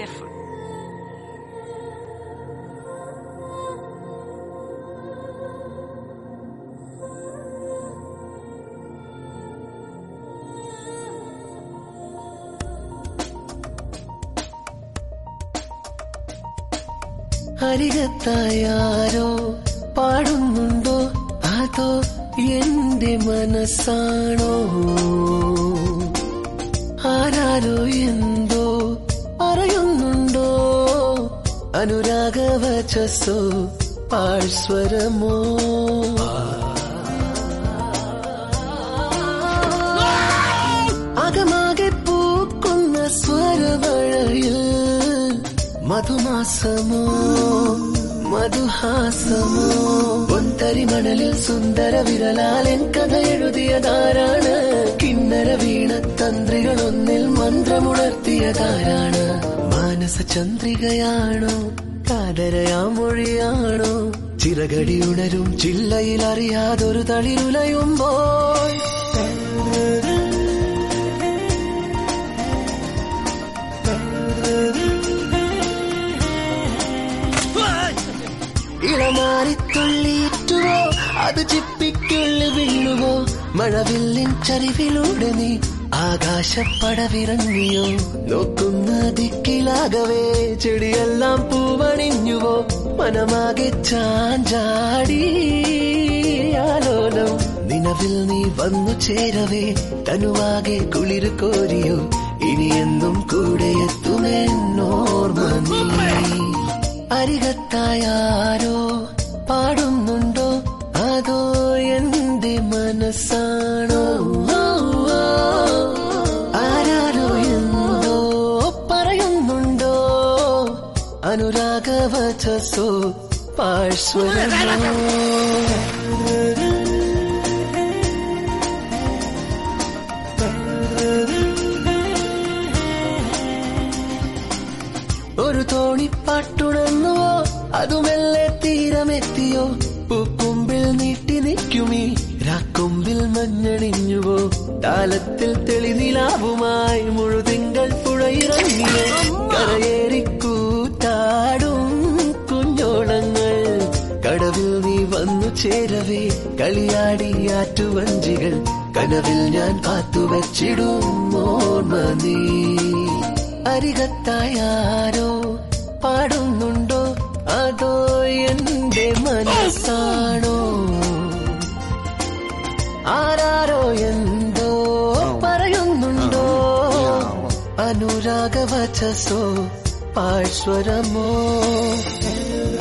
careful. അരികത്തായാരോ പാടുന്നുണ്ടോ അതോ എന്റെ മനസ്സാണോ ആരാരോ എന്തോ പറയുന്നുണ്ടോ അനുരാഗവചസ്സോ പാഴ്സ്വരമോ അകമാകെ പൂക്കുന്ന സ്വരമഴയിൽ മധുമാസമോ മധുഹാസമോ ഒന്തരി മണലിൽ സുന്ദര വിരലാലൻ കഥ എഴുതിയതാരാണ് കിന്നര വീണ തന്ത്രികളൊന്നിൽ മന്ത്രമുണർത്തിയതാരാണ് മാനസ ചന്ദ്രികയാണോ കാതരയാമൊഴിയാണോ ചിറകടി ഉണരും ചില്ലയിൽ അറിയാതൊരു തളിരുലയുമ്പോൾ ഇളമാറിത്തുള്ളിയിട്ടുവോ അത് ചിപ്പിക്കുള്ളിൽ വീഴുവോ മഴവില്ലിൻ ചരിവിലൂടെ നീ ആകാശപ്പടവിറങ്ങിയോ നോക്കുന്ന ദിക്കിലാകവേ ചെടിയെല്ലാം പൂവണിഞ്ഞുവോ മനമാകെ ചാഞ്ചാടി ആലോലം നിലവിൽ നീ വന്നു ചേരവേ തനുവാകെ കുളിര് കോരിയോ ഇനിയെന്നും കൂടെ എത്തുമെന്നോർമ്മ നീ അരികത്തായാരോ പാടുന്നുണ്ടോ അതോ എന്റെ മനസ്സാണോ ആരാരോ എന്തോ പറയുന്നുണ്ടോ അനുരാഗവചസോ പാഴ്സ്വരമോ ഒരു തോണിപ്പാട്ടുണർന്നുവോ അതുമെല്ലെ തീരമെത്തിയോ പൂക്കുമ്പിൽ നീട്ടി നിൽക്കുമീ രാക്കൊമ്പിൽ മഞ്ഞണിഞ്ഞുവോ താലത്തിൽ തെളിനിലാവുമായി മുഴുതിങ്കൾ പുഴയിറങ്ങിയോ കരയേറിക്കൂത്താടും കുഞ്ഞോളങ്ങൾ കടവിൽ നീ വന്നു ചേരവേ കളിയാടി ആറ്റുവഞ്ചികൾ കനവിൽ ഞാൻ കാത്തുവച്ചിടും ഓർമ്മ നീ അരികത്തായാരോ പാടുന്നുണ്ടോ അതോ എന്റെ മനസ്സാണോ ആരാരോ എന്തോ പറയുന്നുണ്ടോ അനുരാഗവചസോ പാഴ്സ്വരമോ